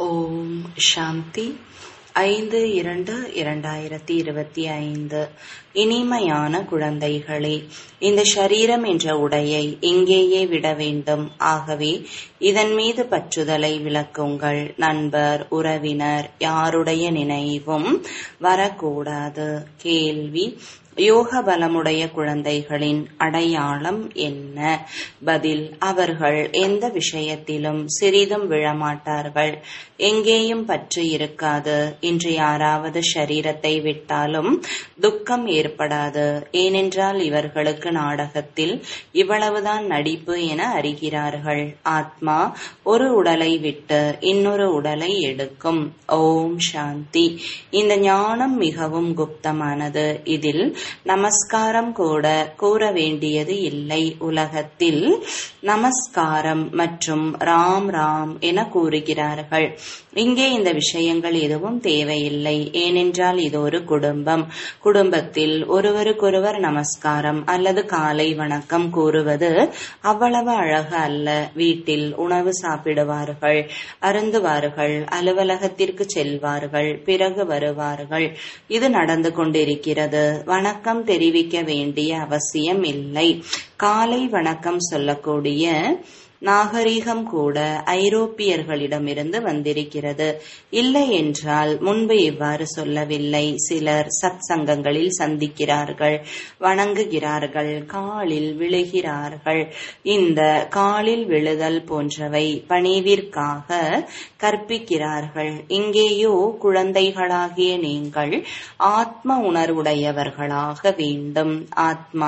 ஓம் சாந்தி ஐந்து இரண்டு இரண்டாயிரத்தி இருபத்தி ஐந்து இனிமையான குழந்தைகளே இந்த ஷரீரம் என்ற உடையை இங்கேயே விட வேண்டும் ஆகவே இதன் மீது பற்றுதலை விளக்குங்கள் நண்பர் உறவினர் யாருடைய நினைவும் வரக்கூடாது கேள்வி யோக பலமுடைய குழந்தைகளின் அடையாளம் என்ன பதில் அவர்கள் எந்த விஷயத்திலும் சிறிதும் விழமாட்டார்கள் எங்கேயும் பற்று இருக்காது இன்று யாராவது ஷரீரத்தை விட்டாலும் துக்கம் ஏற்படாது ஏனென்றால் இவர்களுக்கு நாடகத்தில் இவ்வளவுதான் நடிப்பு என அறிகிறார்கள் ஆத்மா ஒரு உடலை விட்டு இன்னொரு உடலை எடுக்கும் ஓம் சாந்தி இந்த ஞானம் மிகவும் குப்தமானது இதில் நமஸ்காரம் கூட கூற வேண்டியது இல்லை உலகத்தில் நமஸ்காரம் மற்றும் ராம் ராம் என கூறுகிறார்கள் இங்கே இந்த விஷயங்கள் எதுவும் தேவையில்லை ஏனென்றால் இது ஒரு குடும்பம் குடும்பத்தில் ஒருவருக்கொருவர் நமஸ்காரம் அல்லது காலை வணக்கம் கூறுவது அவ்வளவு அழகு அல்ல வீட்டில் உணவு சாப்பிடுவார்கள் அருந்துவார்கள் அலுவலகத்திற்கு செல்வார்கள் பிறகு வருவார்கள் இது நடந்து கொண்டிருக்கிறது வணக்கம் தெரிவிக்க வேண்டிய அவசியம் இல்லை காலை வணக்கம் சொல்லக்கூடிய நாகரீகம் கூட ஐரோப்பியர்களிடமிருந்து வந்திருக்கிறது இல்லை என்றால் முன்பு இவ்வாறு சொல்லவில்லை சிலர் சத் சங்கங்களில் சந்திக்கிறார்கள் வணங்குகிறார்கள் காலில் விழுகிறார்கள் இந்த காலில் விழுதல் போன்றவை பணிவிற்காக கற்பிக்கிறார்கள் இங்கேயோ குழந்தைகளாகிய நீங்கள் ஆத்ம உணர்வுடையவர்களாக வேண்டும் ஆத்மா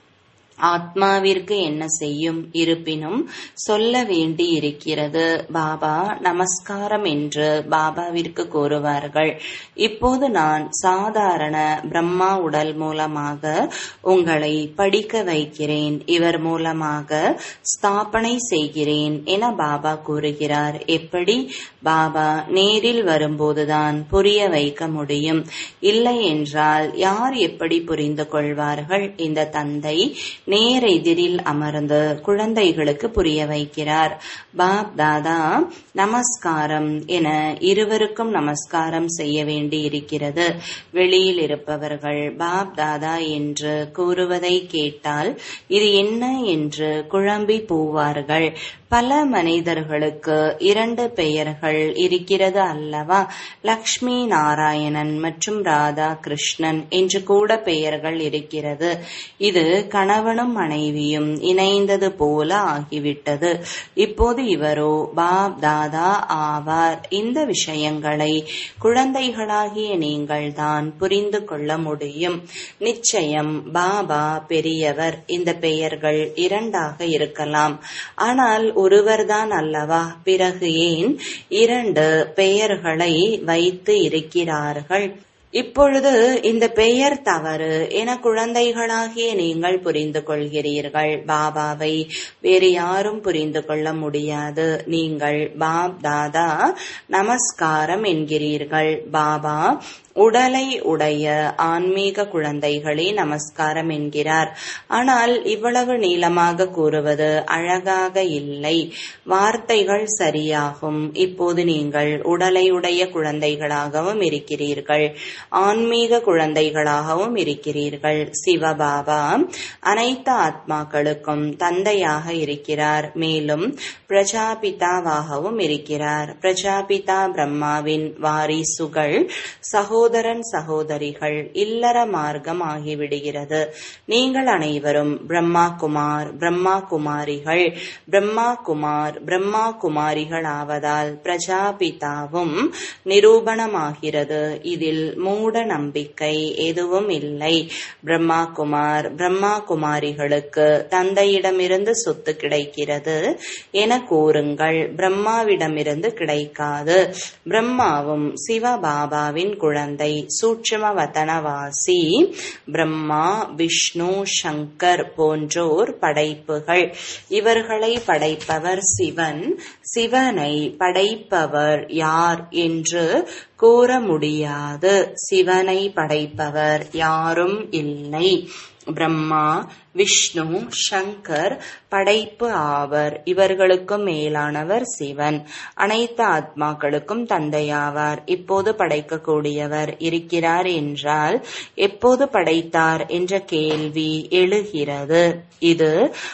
ஆத்மாவிற்கு என்ன செய்யும் இருப்பினும் சொல்ல வேண்டி இருக்கிறது பாபா நமஸ்காரம் என்று பாபாவிற்கு கூறுவார்கள் இப்போது நான் சாதாரண பிரம்மா உடல் மூலமாக உங்களை படிக்க வைக்கிறேன் இவர் மூலமாக ஸ்தாபனை செய்கிறேன் என பாபா கூறுகிறார் எப்படி பாபா நேரில் வரும்போதுதான் புரிய வைக்க முடியும் இல்லை என்றால் யார் எப்படி புரிந்து கொள்வார்கள் இந்த தந்தை நேர் எதிரில் அமர்ந்து குழந்தைகளுக்கு புரிய வைக்கிறார் பாப் தாதா நமஸ்காரம் என இருவருக்கும் நமஸ்காரம் செய்ய வேண்டி இருக்கிறது வெளியில் இருப்பவர்கள் பாப் தாதா என்று கூறுவதை கேட்டால் இது என்ன என்று குழம்பி போவார்கள் பல மனிதர்களுக்கு இரண்டு பெயர்கள் இருக்கிறது அல்லவா லக்ஷ்மி நாராயணன் மற்றும் ராதா கிருஷ்ணன் என்று கூட பெயர்கள் இருக்கிறது இது கணவனும் மனைவியும் இணைந்தது போல ஆகிவிட்டது இப்போது இவரோ பாப் தாதா ஆவார் இந்த விஷயங்களை குழந்தைகளாகிய நீங்கள் தான் புரிந்து கொள்ள முடியும் நிச்சயம் பாபா பெரியவர் இந்த பெயர்கள் இரண்டாக இருக்கலாம் ஆனால் ஒருவர்தான் அல்லவா பிறகு ஏன் இரண்டு பெயர்களை வைத்து இருக்கிறார்கள் இப்பொழுது இந்த பெயர் தவறு என குழந்தைகளாகிய நீங்கள் புரிந்து கொள்கிறீர்கள் பாபாவை வேறு யாரும் புரிந்து கொள்ள முடியாது நீங்கள் பாப் தாதா நமஸ்காரம் என்கிறீர்கள் பாபா உடலை உடைய ஆன்மீக குழந்தைகளே நமஸ்காரம் என்கிறார் ஆனால் இவ்வளவு நீளமாக கூறுவது அழகாக இல்லை வார்த்தைகள் சரியாகும் இப்போது நீங்கள் உடலை உடைய குழந்தைகளாகவும் இருக்கிறீர்கள் ஆன்மீக குழந்தைகளாகவும் இருக்கிறீர்கள் சிவபாபா அனைத்து ஆத்மாக்களுக்கும் தந்தையாக இருக்கிறார் மேலும் பிரஜாபிதாவாகவும் இருக்கிறார் பிரஜாபிதா பிரம்மாவின் வாரிசுகள் சகோதரன் சகோதரிகள் இல்லற மார்க்கம் ஆகிவிடுகிறது நீங்கள் அனைவரும் பிரம்மா குமார் பிரம்மா குமாரிகள் பிரம்மா குமார் பிரம்மா குமாரிகள் ஆவதால் பிரஜாபிதாவும் நிரூபணமாகிறது இதில் மூட நம்பிக்கை எதுவும் இல்லை பிரம்மா குமார் பிரம்மா குமாரிகளுக்கு தந்தையிடமிருந்து சொத்து கிடைக்கிறது என கூறுங்கள் பிரம்மாவிடமிருந்து கிடைக்காது பிரம்மாவும் சிவபாபாவின் குழந்தை சூட்சும வதனவாசி பிரம்மா விஷ்ணு சங்கர் போன்றோர் படைப்புகள் இவர்களை படைப்பவர் சிவன் சிவனை படைப்பவர் யார் என்று கூற முடியாது சிவனை படைப்பவர் யாரும் இல்லை பிரம்மா விஷ்ணு சங்கர் படைப்பு ஆவர் இவர்களுக்கும் மேலானவர் சிவன் அனைத்து ஆத்மாக்களுக்கும் தந்தையாவார் இப்போது படைக்கக்கூடியவர் இருக்கிறார் என்றால் எப்போது படைத்தார் என்ற கேள்வி எழுகிறது இது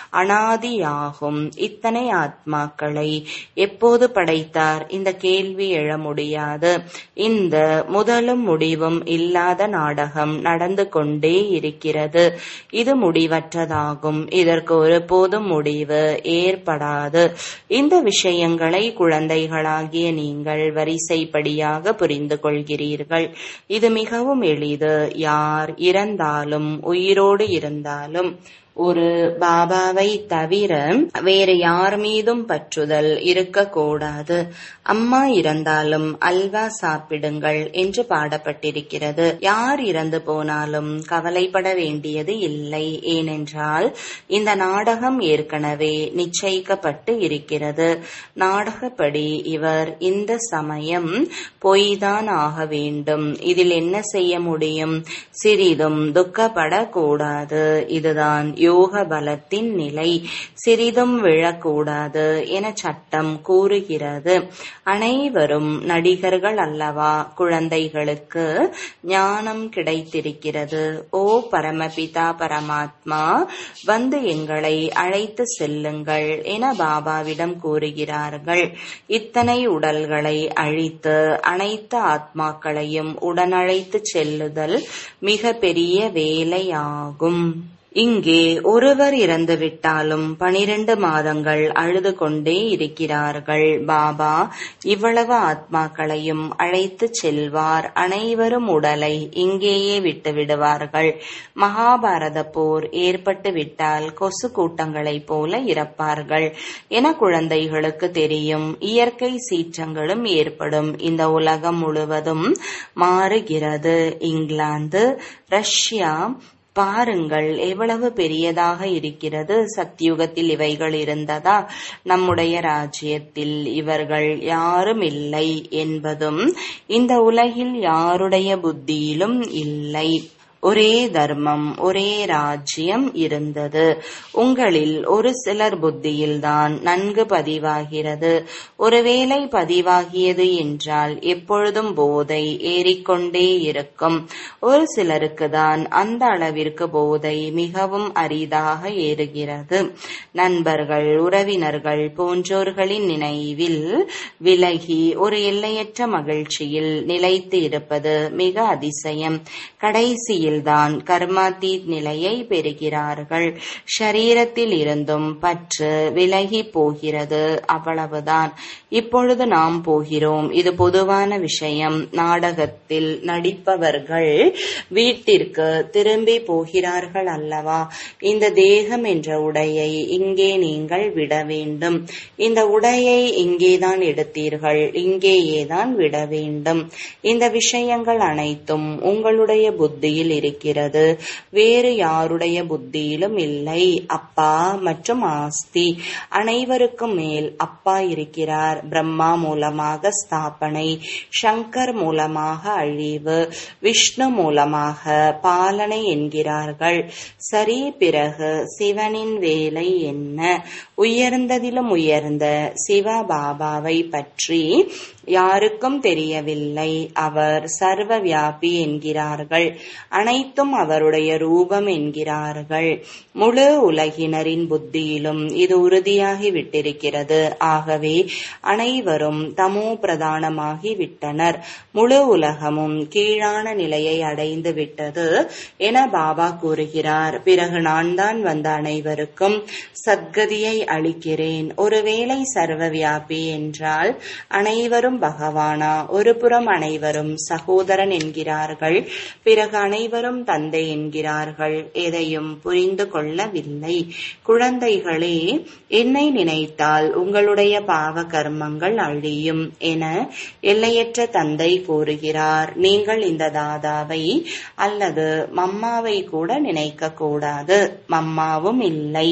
அனாதியாகும் இத்தனை ஆத்மாக்களை எப்போது படைத்தார் இந்த கேள்வி எழ முடியாது இந்த முதலும் முடிவும் இல்லாத நாடகம் நடந்து கொண்டே இருக்கிறது இது முடிவற்றதாகும் இதற்கு ஒருபோதும் முடிவு ஏற்படாது இந்த விஷயங்களை குழந்தைகளாகிய நீங்கள் வரிசைப்படியாக புரிந்து கொள்கிறீர்கள் இது மிகவும் எளிது யார் இறந்தாலும் உயிரோடு இருந்தாலும் ஒரு பாபாவை தவிர வேறு யார் மீதும் பற்றுதல் இருக்கக்கூடாது அம்மா இறந்தாலும் அல்வா சாப்பிடுங்கள் என்று பாடப்பட்டிருக்கிறது யார் இறந்து போனாலும் கவலைப்பட வேண்டியது இல்லை ஏனென்றால் இந்த நாடகம் ஏற்கனவே நிச்சயிக்கப்பட்டு இருக்கிறது நாடகப்படி இவர் இந்த சமயம் பொய்தான் ஆக வேண்டும் இதில் என்ன செய்ய முடியும் சிறிதும் துக்கப்படக்கூடாது இதுதான் யோக பலத்தின் நிலை சிறிதும் விழக்கூடாது என சட்டம் கூறுகிறது அனைவரும் நடிகர்கள் அல்லவா குழந்தைகளுக்கு ஞானம் கிடைத்திருக்கிறது ஓ பரமபிதா பரமாத்மா வந்து எங்களை அழைத்து செல்லுங்கள் என பாபாவிடம் கூறுகிறார்கள் இத்தனை உடல்களை அழித்து அனைத்து ஆத்மாக்களையும் உடனழைத்து செல்லுதல் மிக பெரிய வேலையாகும் இங்கே ஒருவர் இறந்துவிட்டாலும் பனிரெண்டு மாதங்கள் அழுது கொண்டே இருக்கிறார்கள் பாபா இவ்வளவு ஆத்மாக்களையும் அழைத்து செல்வார் அனைவரும் உடலை இங்கேயே விட்டு விடுவார்கள் மகாபாரத போர் ஏற்பட்டு விட்டால் கொசு கூட்டங்களைப் போல இறப்பார்கள் என குழந்தைகளுக்கு தெரியும் இயற்கை சீற்றங்களும் ஏற்படும் இந்த உலகம் முழுவதும் மாறுகிறது இங்கிலாந்து ரஷ்யா பாருங்கள் எவ்வளவு பெரியதாக இருக்கிறது சத்தியுகத்தில் இவைகள் இருந்ததா நம்முடைய ராஜ்யத்தில் இவர்கள் யாரும் இல்லை என்பதும் இந்த உலகில் யாருடைய புத்தியிலும் இல்லை ஒரே தர்மம் ஒரே ராஜ்யம் இருந்தது உங்களில் ஒரு சிலர் புத்தியில்தான் நன்கு பதிவாகிறது ஒருவேளை பதிவாகியது என்றால் எப்பொழுதும் போதை ஏறிக்கொண்டே இருக்கும் ஒரு சிலருக்கு தான் அந்த அளவிற்கு போதை மிகவும் அரிதாக ஏறுகிறது நண்பர்கள் உறவினர்கள் போன்றோர்களின் நினைவில் விலகி ஒரு எல்லையற்ற மகிழ்ச்சியில் நிலைத்து இருப்பது மிக அதிசயம் கடைசியில் தான் கர்மாத்தீத் நிலையை பெறுகிறார்கள் ஷரீரத்தில் இருந்தும் பற்று விலகி போகிறது அவ்வளவுதான் இப்பொழுது நாம் போகிறோம் இது பொதுவான விஷயம் நாடகத்தில் நடிப்பவர்கள் வீட்டிற்கு திரும்பி போகிறார்கள் அல்லவா இந்த தேகம் என்ற உடையை இங்கே நீங்கள் விட வேண்டும் இந்த உடையை இங்கேதான் எடுத்தீர்கள் இங்கேயேதான் விட வேண்டும் இந்த விஷயங்கள் அனைத்தும் உங்களுடைய புத்தியில் இருக்கிறது வேறு யாருடைய புத்தியிலும் இல்லை அப்பா மற்றும் ஆஸ்தி அனைவருக்கும் மேல் அப்பா இருக்கிறார் பிரம்மா மூலமாக ஸ்தாபனை சங்கர் மூலமாக அழிவு விஷ்ணு மூலமாக பாலனை என்கிறார்கள் சரி பிறகு சிவனின் வேலை என்ன உயர்ந்ததிலும் உயர்ந்த சிவ பாபாவை பற்றி யாருக்கும் தெரியவில்லை அவர் சர்வ வியாபி என்கிறார்கள் அனைத்தும் அவருடைய ரூபம் என்கிறார்கள் முழு உலகினரின் புத்தியிலும் இது உறுதியாகி விட்டிருக்கிறது ஆகவே அனைவரும் தமோ பிரதானமாகி விட்டனர் முழு உலகமும் கீழான நிலையை அடைந்து விட்டது என பாபா கூறுகிறார் பிறகு நான் தான் வந்த அனைவருக்கும் சத்கதியை அளிக்கிறேன் ஒருவேளை சர்வ வியாபி என்றால் அனைவரும் பகவானா ஒரு புறம் அனைவரும் சகோதரன் என்கிறார்கள் பிறகு அனைவரும் தந்தை என்கிறார்கள் எதையும் புரிந்து கொள்ளவில்லை குழந்தைகளே என்னை நினைத்தால் உங்களுடைய பாவ கர்மங்கள் அழியும் என எல்லையற்ற தந்தை கூறுகிறார் நீங்கள் இந்த தாதாவை அல்லது மம்மாவை கூட நினைக்க கூடாது மம்மாவும் இல்லை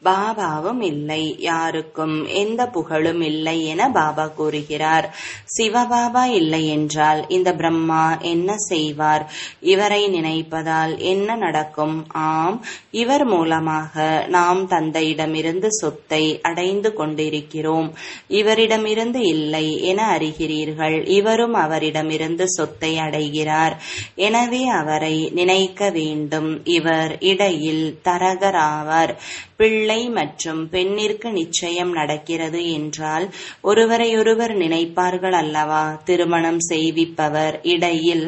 பாபாவும் இல்லை யாருக்கும் எந்த புகழும் இல்லை என பாபா கூறுகிறார் சிவபாபா இல்லை என்றால் இந்த பிரம்மா என்ன செய்வார் இவரை நினைப்பதால் என்ன நடக்கும் ஆம் இவர் மூலமாக நாம் தந்தையிடமிருந்து சொத்தை அடைந்து கொண்டிருக்கிறோம் இவரிடமிருந்து இல்லை என அறிகிறீர்கள் இவரும் அவரிடமிருந்து சொத்தை அடைகிறார் எனவே அவரை நினைக்க வேண்டும் இவர் இடையில் தரகராவார் பிள்ளை மற்றும் பெண்ணிற்கு நிச்சயம் நடக்கிறது என்றால் ஒருவரையொருவர் நினைப்பார்கள் அல்லவா திருமணம் செய்விப்பவர் இடையில்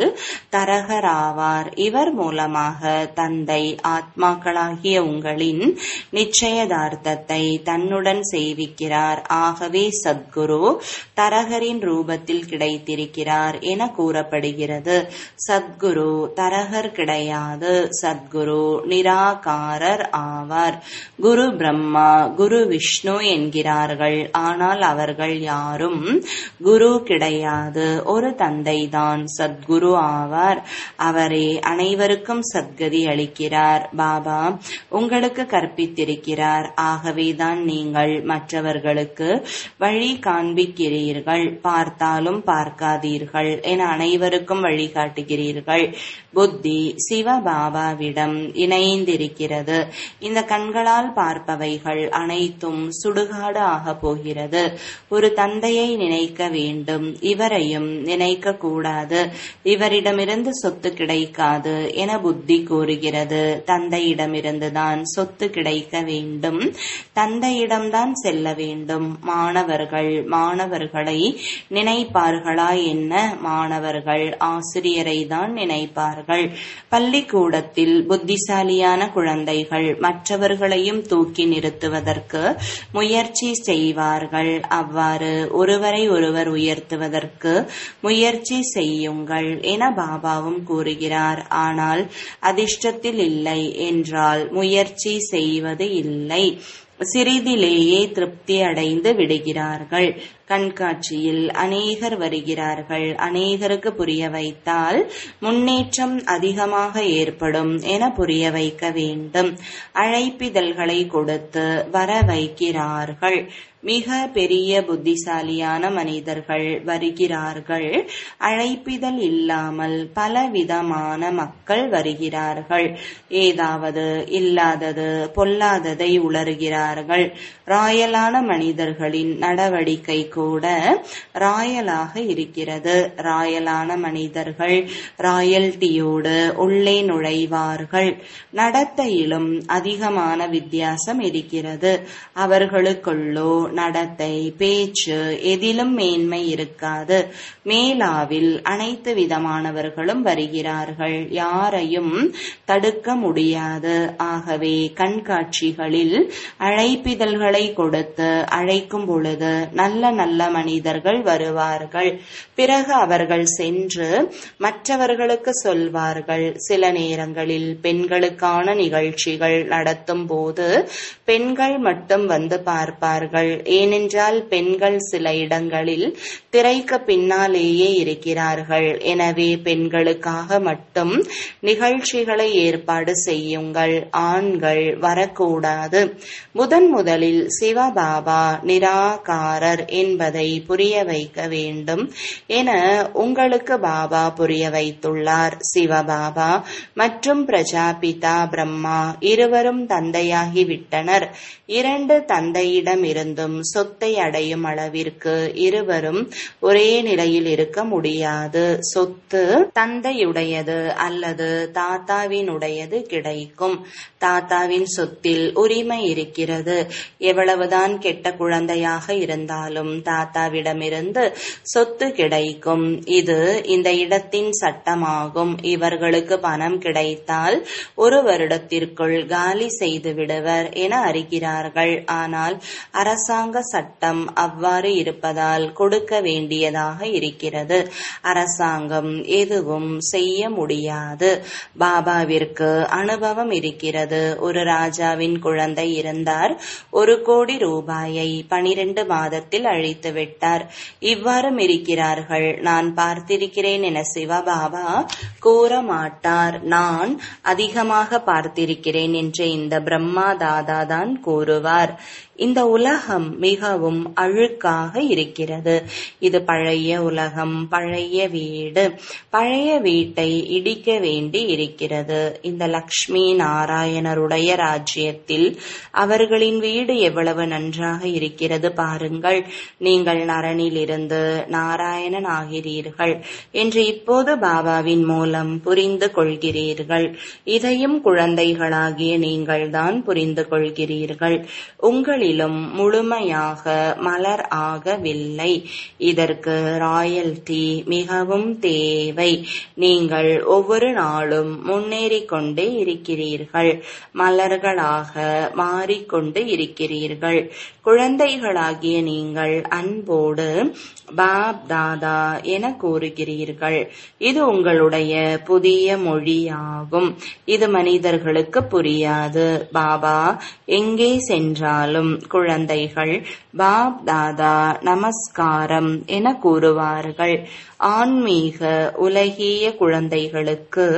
தரகராவார் இவர் மூலமாக தந்தை ஆத்மாக்களாகிய உங்களின் நிச்சயதார்த்தத்தை தன்னுடன் செய்விக்கிறார் ஆகவே சத்குரு தரகரின் ரூபத்தில் கிடைத்திருக்கிறார் என கூறப்படுகிறது சத்குரு தரகர் கிடையாது சத்குரு நிராகாரர் ஆவார் குரு பிரம்மா குரு விஷ்ணு என்கிறார்கள் ஆனால் அவர்கள் யாரும் குரு கிடையாது ஒரு தந்தைதான் சத்குரு ஆவார் அவரே அனைவருக்கும் சத்கதி அளிக்கிறார் பாபா உங்களுக்கு கற்பித்திருக்கிறார் ஆகவேதான் நீங்கள் மற்றவர்களுக்கு வழி காண்பிக்கிறீர்கள் பார்த்தாலும் பார்க்காதீர்கள் என அனைவருக்கும் வழிகாட்டுகிறீர்கள் புத்தி சிவபாபாவிடம் இணைந்திருக்கிறது இந்த கண்களால் பார்ப்பவைகள் அனைத்தும் சுடுகாடு ஆக போகிறது ஒரு தந்தையை நினைக்க வேண்டும் இவரையும் நினைக்க கூடாது இவரிடமிருந்து சொத்து கிடைக்காது என புத்தி கூறுகிறது தந்தையிடமிருந்துதான் சொத்து கிடைக்க வேண்டும் தந்தையிடம்தான் செல்ல வேண்டும் மாணவர்கள் மாணவர்களை நினைப்பார்களா என்ன மாணவர்கள் ஆசிரியரை தான் நினைப்பார்கள் பள்ளிக்கூடத்தில் புத்திசாலியான குழந்தைகள் மற்றவர்களையும் தூக்கி நிறுத்துவதற்கு முயற்சி செய்வார்கள் அவ்வாறு ஒருவரை ஒருவர் உயர்த்துவதற்கு முயற்சி செய்யுங்கள் என பாபாவும் கூறுகிறார் ஆனால் அதிர்ஷ்டத்தில் இல்லை என்றால் முயற்சி செய்வது இல்லை சிறிதிலேயே திருப்தி அடைந்து விடுகிறார்கள் கண்காட்சியில் அநேகர் வருகிறார்கள் அநேகருக்கு புரிய வைத்தால் முன்னேற்றம் அதிகமாக ஏற்படும் என புரிய வைக்க வேண்டும் அழைப்பிதழ்களை கொடுத்து வர வைக்கிறார்கள் மிக பெரிய புத்திசாலியான மனிதர்கள் வருகிறார்கள் அழைப்பிதழ் இல்லாமல் பலவிதமான மக்கள் வருகிறார்கள் ஏதாவது இல்லாதது பொல்லாததை உணர்கிறார்கள் ராயலான மனிதர்களின் நடவடிக்கை கூட ராயலாக இருக்கிறது ராயலான மனிதர்கள் ராயல்டியோடு உள்ளே நுழைவார்கள் நடத்தையிலும் அதிகமான வித்தியாசம் இருக்கிறது அவர்களுக்குள்ளோ நடத்தை பேச்சு எதிலும் மேன்மை இருக்காது மேலாவில் அனைத்து விதமானவர்களும் வருகிறார்கள் யாரையும் தடுக்க முடியாது ஆகவே கண்காட்சிகளில் அழைப்பிதழ்களை கொடுத்து அழைக்கும் பொழுது நல்ல நல்ல மனிதர்கள் வருவார்கள் பிறகு அவர்கள் சென்று மற்றவர்களுக்கு சொல்வார்கள் சில நேரங்களில் பெண்களுக்கான நிகழ்ச்சிகள் நடத்தும் போது பெண்கள் மட்டும் வந்து பார்ப்பார்கள் ஏனென்றால் பெண்கள் சில இடங்களில் திரைக்கு பின்னாலேயே இருக்கிறார்கள் எனவே பெண்களுக்காக மட்டும் நிகழ்ச்சிகளை ஏற்பாடு செய்யுங்கள் ஆண்கள் வரக்கூடாது முதன் முதலில் சிவபாபா நிராகாரர் என்பதை புரிய வைக்க வேண்டும் என உங்களுக்கு பாபா புரிய வைத்துள்ளார் சிவபாபா மற்றும் பிரஜாபிதா பிரம்மா இருவரும் தந்தையாகி விட்டனர் இரண்டு தந்தையிடம் இருந்தும் சொத்தை அடையும் அளவிற்கு இருவரும் ஒரே நிலையில் இருக்க முடியாது சொத்து தந்தையுடையது அல்லது தாத்தாவினுடையது கிடைக்கும் தாத்தாவின் சொத்தில் உரிமை இருக்கிறது எவ்வளவுதான் கெட்ட குழந்தையாக இருந்தாலும் தாத்தாவிடமிருந்து சொத்து கிடைக்கும் இது இந்த இடத்தின் சட்டமாகும் இவர்களுக்கு பணம் கிடைத்தால் ஒரு வருடத்திற்குள் காலி செய்து விடுவர் என அறிகிறார்கள் ஆனால் அரசாங்க சட்டம் அவ்வாறு இருப்பதால் கொடுக்க வேண்டியதாக இருக்கிறது அரசாங்கம் எதுவும் செய்ய முடியாது பாபாவிற்கு அனுபவம் இருக்கிறது ஒரு ராஜாவின் குழந்தை இருந்தார் ஒரு கோடி ரூபாயை பனிரெண்டு மாதத்தில் அழித்து அழித்து விட்டார் இவ்வாறும் இருக்கிறார்கள் நான் பார்த்திருக்கிறேன் என சிவபாபா கூற மாட்டார் நான் அதிகமாக பார்த்திருக்கிறேன் என்று இந்த பிரம்மா தாதா தான் கூறுவார் இந்த உலகம் மிகவும் அழுக்காக இருக்கிறது இது பழைய உலகம் பழைய வீடு பழைய வீட்டை இடிக்க வேண்டி இருக்கிறது இந்த லக்ஷ்மி நாராயணருடைய ராஜ்யத்தில் அவர்களின் வீடு எவ்வளவு நன்றாக இருக்கிறது பாருங்கள் நீங்கள் நரனில் இருந்து நாராயணன் ஆகிறீர்கள் என்று இப்போது பாபாவின் மூலம் புரிந்து கொள்கிறீர்கள் இதையும் குழந்தைகளாகிய நீங்கள்தான் புரிந்து கொள்கிறீர்கள் உங்களிலும் முழுமையாக மலர் ஆகவில்லை இதற்கு ராயல்டி மிகவும் தேவை நீங்கள் ஒவ்வொரு நாளும் முன்னேறிக் கொண்டே இருக்கிறீர்கள் மலர்களாக மாறிக்கொண்டு இருக்கிறீர்கள் குழந்தைகளாகிய நீங்கள் அன்போடு பாப் தாதா என கூறுகிறீர்கள் இது உங்களுடைய புதிய மொழியாகும் இது மனிதர்களுக்கு புரியாது பாபா எங்கே சென்றாலும் குழந்தைகள் பாப் தாதா நமஸ்காரம் என கூறுவார்கள் ஆன்மீக உலகிய குழந்தைகளுக்கு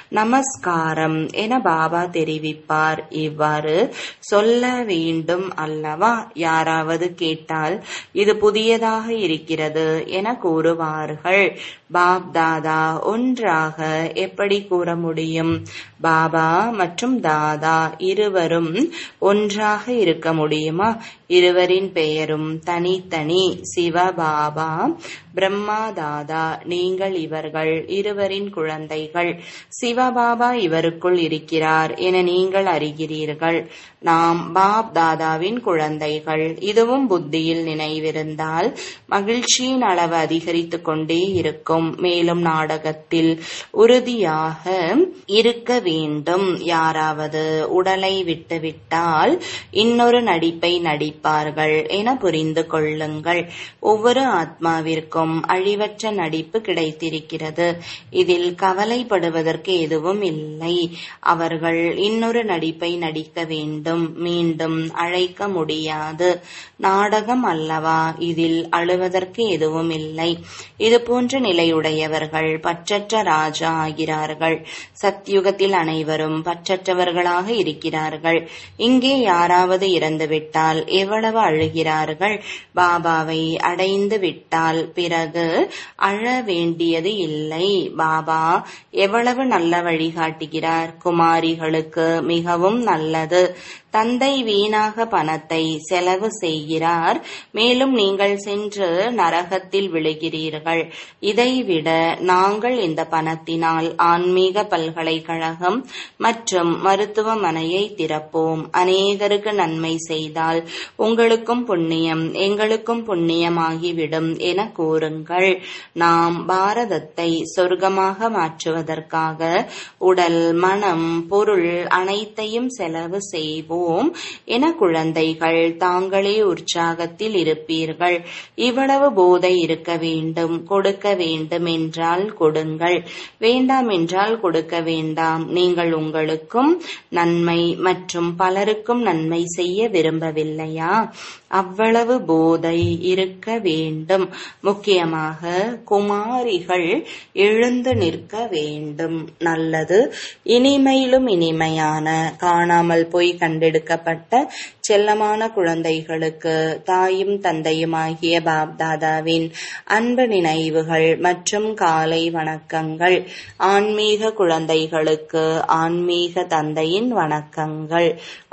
நமஸ்காரம் என பாபா தெரிவிப்பார் இவ்வாறு சொல்ல வேண்டும் அல்லவா யாராவது கேட்டால் இது புதியதாக இருக்கிறது என கூறுவார்கள் பாப் தாதா ஒன்றாக எப்படி கூற முடியும் பாபா மற்றும் தாதா இருவரும் ஒன்றாக இருக்க முடியுமா இருவரின் பெயரும் தனித்தனி சிவபாபா பிரம்மா தாதா நீங்கள் இவர்கள் இருவரின் குழந்தைகள் சிவபாபா இவருக்குள் இருக்கிறார் என நீங்கள் அறிகிறீர்கள் நாம் பாப் தாதாவின் குழந்தைகள் இதுவும் புத்தியில் நினைவிருந்தால் மகிழ்ச்சியின் அளவு அதிகரித்துக் கொண்டே இருக்கும் மேலும் நாடகத்தில் உறுதியாக இருக்க வேண்டும் யாராவது உடலை விட்டுவிட்டால் இன்னொரு நடிப்பை நடிப்பார்கள் என புரிந்து கொள்ளுங்கள் ஒவ்வொரு ஆத்மாவிற்கும் அழிவற்ற நடிப்பு கிடைத்திருக்கிறது இதில் கவலைப்படுவதற்கு எதுவும் இல்லை அவர்கள் இன்னொரு நடிப்பை நடிக்க வேண்டும் மீண்டும் அழைக்க முடியாது நாடகம் அல்லவா இதில் அழுவதற்கு எதுவும் இல்லை இது போன்ற நிலையுடையவர்கள் பற்றற்ற ராஜா ஆகிறார்கள் சத்யுகத்தில் அனைவரும் பற்றற்றவர்களாக இருக்கிறார்கள் இங்கே யாராவது இறந்துவிட்டால் எவ்வளவு அழுகிறார்கள் பாபாவை அடைந்து விட்டால் பிறகு அழ வேண்டியது இல்லை பாபா எவ்வளவு நல்ல வழிகாட்டுகிறார் குமாரிகளுக்கு மிகவும் நல்லது தந்தை வீணாக பணத்தை செலவு செய்கிறார் மேலும் நீங்கள் சென்று நரகத்தில் விழுகிறீர்கள் இதைவிட நாங்கள் இந்த பணத்தினால் ஆன்மீக பல்கலைக்கழகம் மற்றும் மருத்துவமனையை திறப்போம் அநேகருக்கு நன்மை செய்தால் உங்களுக்கும் புண்ணியம் எங்களுக்கும் புண்ணியமாகிவிடும் என கூறுங்கள் நாம் பாரதத்தை சொர்க்கமாக மாற்றுவதற்காக உடல் மனம் பொருள் அனைத்தையும் செலவு செய்வோம் செய்வோம் என குழந்தைகள் தாங்களே உற்சாகத்தில் இருப்பீர்கள் இவ்வளவு போதை இருக்க வேண்டும் கொடுக்க வேண்டும் என்றால் கொடுங்கள் வேண்டாம் என்றால் கொடுக்க வேண்டாம் நீங்கள் உங்களுக்கும் நன்மை மற்றும் பலருக்கும் நன்மை செய்ய விரும்பவில்லையா அவ்வளவு போதை இருக்க வேண்டும் முக்கியமாக குமாரிகள் எழுந்து நிற்க வேண்டும் நல்லது இனிமையிலும் இனிமையான காணாமல் போய் கண்டெடுக்கப்பட்ட செல்லமான குழந்தைகளுக்கு தாயும் தந்தையுமாகிய பாப்தாதாவின் அன்பு நினைவுகள் மற்றும் காலை வணக்கங்கள் ஆன்மீக குழந்தைகளுக்கு ஆன்மீக தந்தையின் வணக்கங்கள்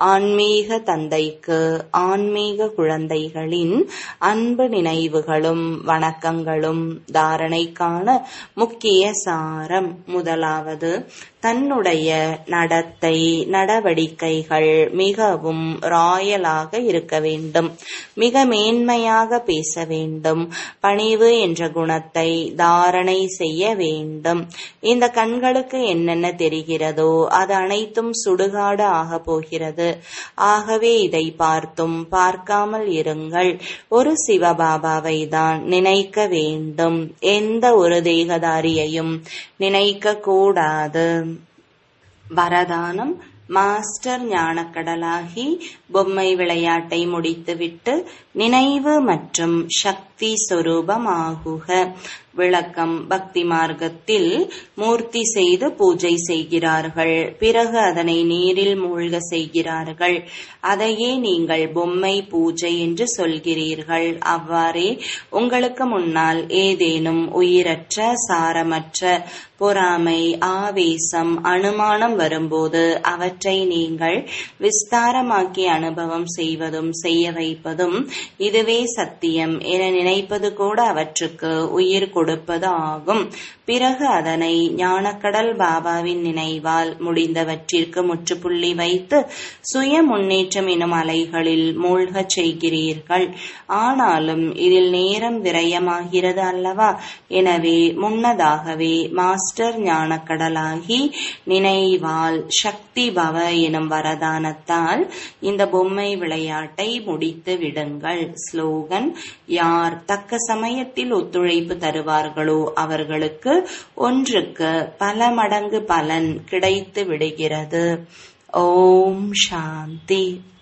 ஆன்மீக தந்தைக்கு ஆன்மீக குழந்தைகளின் அன்பு நினைவுகளும் வணக்கங்களும் தாரணைக்கான முக்கிய சாரம் முதலாவது தன்னுடைய நடத்தை நடவடிக்கைகள் மிகவும் ராயலாக இருக்க வேண்டும் மிக மேன்மையாக பேச வேண்டும் பணிவு என்ற குணத்தை தாரணை செய்ய வேண்டும் இந்த கண்களுக்கு என்னென்ன தெரிகிறதோ அது அனைத்தும் சுடுகாடு ஆக போகிறது ஆகவே இதை பார்த்தும் பார்க்காமல் இருங்கள் ஒரு சிவபாபாவை தான் நினைக்க வேண்டும் எந்த ஒரு தேகதாரியையும் நினைக்க கூடாது வரதானம் மாஸ்டர் ஞானக்கடலாகி பொம்மை விளையாட்டை முடித்துவிட்டு நினைவு மற்றும் சக்தி சொரூபமாகுக விளக்கம் பக்தி மார்க்கத்தில் மூர்த்தி செய்து பூஜை செய்கிறார்கள் பிறகு அதனை நீரில் மூழ்க செய்கிறார்கள் அதையே நீங்கள் பொம்மை பூஜை என்று சொல்கிறீர்கள் அவ்வாறே உங்களுக்கு முன்னால் ஏதேனும் உயிரற்ற சாரமற்ற பொறாமை ஆவேசம் அனுமானம் வரும்போது அவற்றை நீங்கள் விஸ்தாரமாக்கி அனுபவம் செய்வதும் செய்ய வைப்பதும் இதுவே சத்தியம் என நினைப்பது கூட அவற்றுக்கு உயிர் கொடுப்பது ஆகும் பிறகு அதனை ஞானக்கடல் பாபாவின் நினைவால் முடிந்தவற்றிற்கு முற்றுப்புள்ளி வைத்து சுய முன்னேற்றம் எனும் அலைகளில் மூழ்கச் செய்கிறீர்கள் ஆனாலும் இதில் நேரம் விரயமாகிறது அல்லவா எனவே முன்னதாகவே மாஸ்டர் ஞானக்கடலாகி நினைவால் சக்தி பவ எனும் வரதானத்தால் இந்த பொம்மை விளையாட்டை முடித்து விடுங்கள் ஸ்லோகன் யார் தக்க சமயத்தில் ஒத்துழைப்பு தருவார்களோ அவர்களுக்கு ஒன்றுக்கு பல மடங்கு பலன் கிடைத்து விடுகிறது ஓம் சாந்தி